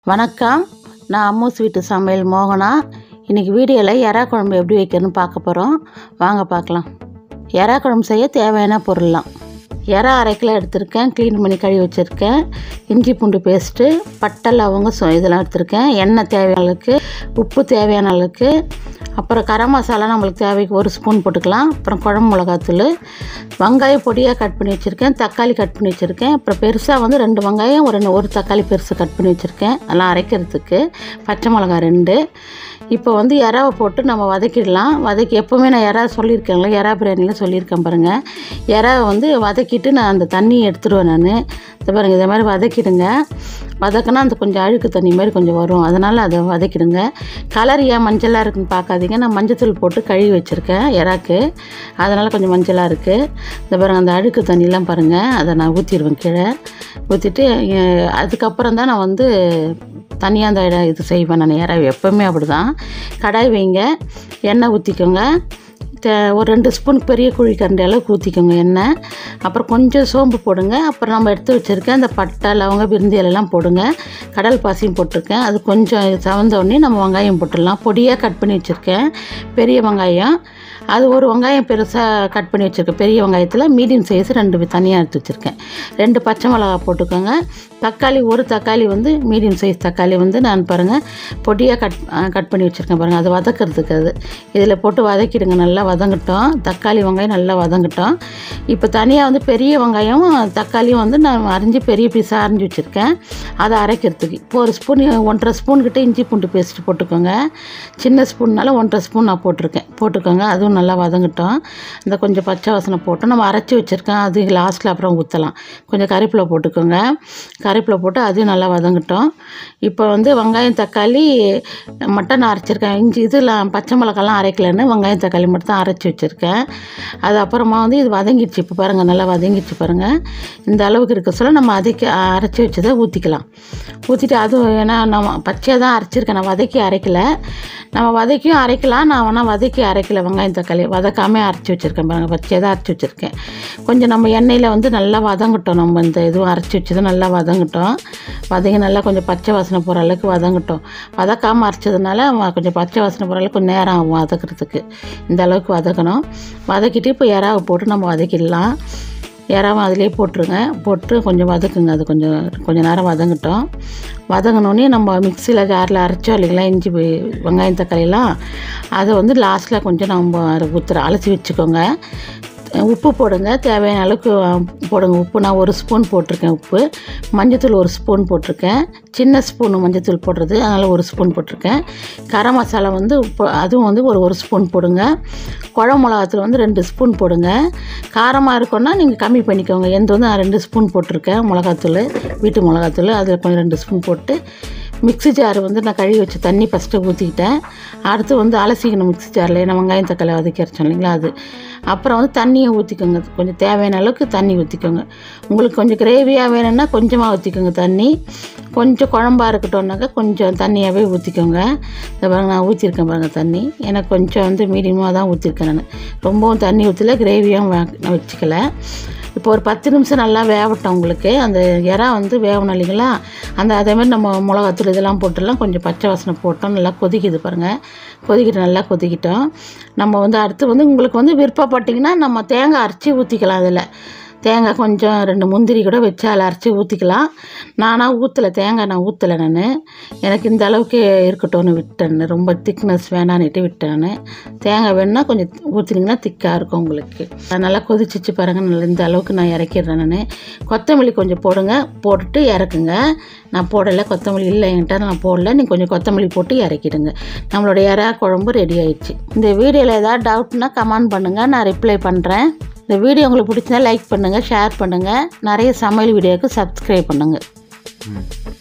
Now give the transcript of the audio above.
வணக்கம் நான் அம்மூஸ் வீட்டு சமையல் மோகனா இன்றைக்கி வீடியோவில் எறா குழம்பு எப்படி வைக்கிறதுன்னு பார்க்க போகிறோம் வாங்க பார்க்கலாம் எறா குழம்பு செய்ய தேவையான பொருள்லாம் எறா அரை கிலோ எடுத்திருக்கேன் க்ளீன் பண்ணி கழுவி வச்சுருக்கேன் இஞ்சி பூண்டு பேஸ்ட்டு பட்டை லவங்க சொ இதெல்லாம் எடுத்திருக்கேன் எண்ணெய் தேவையான அளவுக்கு உப்பு தேவையான அளவுக்கு அப்புறம் கரம் மசாலா நம்மளுக்கு தேவைக்கு ஒரு ஸ்பூன் போட்டுக்கலாம் அப்புறம் குழம்பு மிளகாத்தூள் வெங்காயம் பொடியாக கட் பண்ணி வச்சுருக்கேன் தக்காளி கட் பண்ணி வச்சுருக்கேன் அப்புறம் பெருசாக வந்து ரெண்டு வெங்காயம் ஒரு ஒரு தக்காளி பெருசு கட் பண்ணி வச்சுருக்கேன் அதெல்லாம் அரைக்கிறதுக்கு பச்சை மிளகா ரெண்டு இப்போ வந்து எறாவை போட்டு நம்ம வதக்கிடலாம் வதக்கி எப்போவுமே நான் எறா சொல்லியிருக்கேன்ல எறா பிரியாணியில் சொல்லியிருக்கேன் பாருங்கள் எறாவை வந்து வதக்கிட்டு நான் அந்த தண்ணி எடுத்துருவேன் நான் இந்த பாருங்கள் இதை மாதிரி வதக்கிடுங்க வதக்கினா அந்த கொஞ்சம் அழுக்கு தண்ணி மாதிரி கொஞ்சம் வரும் அதனால் அதை வதக்கிடுங்க கலர் ஏன் மஞ்சளாக இருக்குன்னு பார்க்காதீங்க நான் மஞ்சத்தூள் போட்டு கழுவி வச்சுருக்கேன் எறாக்கு அதனால் கொஞ்சம் மஞ்சளாக இருக்குது இந்த பாருங்கள் அந்த அழுக்கு தண்ணிலாம் பாருங்கள் அதை நான் ஊற்றிடுவேன் கீழே ஊற்றிட்டு அதுக்கப்புறம் தான் நான் வந்து தனியாக அந்த இடம் இது செய்வேன் நான் எறா எப்போவுமே அப்படி தான் கடாய் வைங்க எண்ணெய் ஊற்றிக்கோங்க தே- ஒரு ரெண்டு ஸ்பூன் பெரிய குழி கரண்டி அளவுக்கு ஊற்றிக்கோங்க எண்ணெய் அப்புறம் கொஞ்சம் சோம்பு போடுங்க அப்புறம் நம்ம எடுத்து வச்சுருக்கேன் அந்த பட்டை லவங்க பிரிந்தி எல்லாம் போடுங்க கடல் பாசியும் போட்டிருக்கேன் அது கொஞ்சம் சவந்த உடனே நம்ம வெங்காயம் போட்டுடலாம் பொடியாக கட் பண்ணி வச்சுருக்கேன் பெரிய வெங்காயம் அது ஒரு வெங்காயம் பெருசாக கட் பண்ணி வச்சுருக்கேன் பெரிய வெங்காயத்தில் மீடியம் சைஸ் ரெண்டு தனியாக எடுத்து வச்சுருக்கேன் ரெண்டு பச்சை மிளகா போட்டுக்கோங்க தக்காளி ஒரு தக்காளி வந்து மீடியம் சைஸ் தக்காளி வந்து நான் பாருங்கள் பொடியாக கட் கட் பண்ணி வச்சுருக்கேன் பாருங்கள் அது வதக்கிறதுக்கு அது இதில் போட்டு வதக்கிடுங்க நல்லா வதங்கட்டும் தக்காளி வெங்காயம் நல்லா வதங்கட்டும் இப்போ தனியாக வந்து பெரிய வெங்காயம் தக்காளியும் வந்து நான் அரிஞ்சு பெரிய பீஸாக அரிஞ்சு வச்சுருக்கேன் அதை அரைக்கிறதுக்கு இப்போ ஒரு ஸ்பூன் ஒன்றரை ஸ்பூன் கிட்ட இஞ்சி பூண்டு பேஸ்ட் போட்டுக்கோங்க சின்ன ஸ்பூன்னால ஒன்றரை ஸ்பூன் நான் போட்டிருக்கேன் போட்டுக்கோங்க அதுவும் நல்லா வதங்கட்டும் இந்த கொஞ்சம் பச்சை வாசனை போட்டு நம்ம அரைச்சி வச்சுருக்கேன் அது லாஸ்ட்டில் அப்புறம் ஊற்றலாம் கொஞ்சம் கறிப்பிலை போட்டுக்கோங்க கறிப்பிலை போட்டு அதுவும் நல்லா வதங்கட்டும் இப்போ வந்து வெங்காயம் தக்காளி மட்டன் அரைச்சிருக்கேன் இஞ்சி இதெல்லாம் பச்சை மிளகாலாம் அரைக்கலன்னு வெங்காயம் தக்காளி மட்டும் தான் அரைச்சி வச்சுருக்கேன் அது அப்புறமா வந்து இது வதங்கிடுச்சு இப்போ பாருங்கள் நல்லா வதங்கிடுச்சு பாருங்கள் இந்த அளவுக்கு இருக்க சொல்ல நம்ம அதுக்கு அரைச்சி வச்சதை ஊற்றிக்கலாம் ஊற்றிட்டு அதுவும் ஏன்னா நம்ம பச்சையாக தான் அரைச்சிருக்கேன் நான் வதக்கி அரைக்கல நம்ம வதக்கியும் அரைக்கலாம் நான் வேணால் வதக்கி அரைக்கல வெங்காயம் தக்காளி வதக்காமல் அரைச்சி வச்சுருக்கேன் பாருங்கள் பச்சையாக தான் அரைச்சி வச்சுருக்கேன் கொஞ்சம் நம்ம எண்ணெயில் வந்து நல்லா வதங்கட்டும் நம்ம இந்த இதுவும் அரைச்சி வச்சது நல்லா வதங்கட்டும் வதங்கி நல்லா கொஞ்சம் பச்சை வாசனை போகிற அளவுக்கு வதங்கட்டும் வதக்காமல் அரைச்சதுனால வ- கொஞ்சம் பச்சை வாசனை போகிற அளவுக்கு கொஞ்சம் நேரம் ஆகும் வதக்கிறதுக்கு இந்த அளவுக்கு வதக்கணும் வதக்கிட்டு இப்போ இறாவை போட்டு நம்ம வதக்கிடலாம் இறாவும் அதிலே போட்டுருங்க போட்டு கொஞ்சம் வதக்குங்க அது கொஞ்சம் கொஞ்சம் நேரம் வதங்கட்டும் வதங்கினோடனே நம்ம மிக்சியில் ஜாரில் அரைச்சோம் இல்லைங்களா இஞ்சி வெ- வெங்காயம் தக்காளிலாம் அதை வந்து லாஸ்ட்டில் கொஞ்சம் நம்ம ஊற்றுற அலசி வச்சுக்கோங்க உப்பு போடுங்க தேவையான அளவுக்கு அஹ், போடுங்க உப்பு நான் ஒரு ஸ்பூன் போட்டிருக்கேன் உப்பு மஞ்சத்தூள் ஒரு ஸ்பூன் போட்டிருக்கேன் சின்ன ஸ்பூன் மஞ்சத்தூள் போடுறது அதனால் ஒரு ஸ்பூன் போட்டிருக்கேன் கரம் மசாலா வந்து உப்பு அதுவும் வந்து ஒரு ஒரு ஸ்பூன் போடுங்க குழம்பு மிளகாத்தூள் வந்து ரெண்டு ஸ்பூன் போடுங்க காரமாக இருக்கும்னா நீங்கள் கம்மி பண்ணிக்கோங்க எந்த வந்து நான் ரெண்டு ஸ்பூன் போட்டிருக்கேன் மிளகாத்தூள் வீட்டு மிளகாத்தூள் அதில் கொஞ்சம் ரெண்டு ஸ்பூன் போட்டு மிக்ஸி ஜார் வந்து நான் கழுவி வச்ச தண்ணி ஃபஸ்ட்டு ஊற்றிக்கிட்டேன் அடுத்து வந்து அலசிக்கணும் மிக்ஸி ஜாரில் ஏன்னா வெங்காயம் தக்காளி வதக்கி அரைச்சோம் இல்லைங்களா அது அப்புறம் வந்து தண்ணியை ஊற்றிக்கோங்க கொஞ்சம் தேவையான அளவுக்கு தண்ணி ஊற்றிக்கோங்க உங்களுக்கு கொஞ்சம் கிரேவியாக வேணும்னா கொஞ்சமாக ஊற்றிக்கோங்க தண்ணி கொஞ்சம் குழம்பா இருக்கட்டும்னாக்கா கொஞ்சம் தண்ணியாகவே ஊற்றிக்கோங்க இந்த பாருங்க நான் ஊற்றிருக்கேன் பாருங்கள் தண்ணி எனக்கு கொஞ்சம் வந்து மீடியமாக தான் ஊற்றிருக்கேன் நான் ரொம்பவும் தண்ணி ஊற்றல கிரேவியும் நான் வச்சுக்கல இப்போ ஒரு பத்து நிமிஷம் நல்லா வேகட்டும் உங்களுக்கு அந்த இறா வந்து வேகணும் இல்லைங்களா அந்த அதே மாதிரி நம்ம மிளகாத்தூள் இதெல்லாம் போட்டுலாம் கொஞ்சம் பச்சை வாசனை போட்டோம் நல்லா கொதிக்குது பாருங்கள் கொதிக்கிட்டு நல்லா கொதிக்கிட்டோம் நம்ம வந்து அடுத்து வந்து உங்களுக்கு வந்து விருப்பப்பட்டிங்கன்னா நம்ம தேங்காய் அரைச்சி ஊற்றிக்கலாம் அதில் தேங்காய் கொஞ்சம் ரெண்டு முந்திரி கூட வச்சு அதில் அரைச்சி ஊற்றிக்கலாம் நானாக ஊற்றலை தேங்காய் நான் ஊற்றலை நான் எனக்கு இந்த அளவுக்கு இருக்கட்டும்னு விட்டேன் ரொம்ப திக்னஸ் வேணான்னுட்டு விட்டேன் நான் தேங்காய் வேணும்னா கொஞ்சம் ஊற்றினீங்கன்னா திக்காக இருக்கும் உங்களுக்கு அது நல்லா கொதிச்சிச்சு பாருங்கள் நல்லா இந்த அளவுக்கு நான் இறக்கிடுறேன் நான் கொத்தமல்லி கொஞ்சம் போடுங்க போட்டுட்டு இறக்குங்க நான் போடலை கொத்தமல்லி இல்லை என்கிட்ட நான் போடல நீங்கள் கொஞ்சம் கொத்தமல்லி போட்டு இறக்கிடுங்க நம்மளோட இறா குழம்பு ரெடி ஆயிடுச்சு இந்த வீடியோவில் ஏதாவது டவுட்னா கமெண்ட் பண்ணுங்கள் நான் ரிப்ளை பண்ணுறேன் இந்த வீடியோ உங்களுக்கு பிடிச்சிருந்தா லைக் பண்ணுங்கள் ஷேர் பண்ணுங்கள் நிறைய சமையல் வீடியோவுக்கு சப்ஸ்கிரைப் பண்ணுங்கள்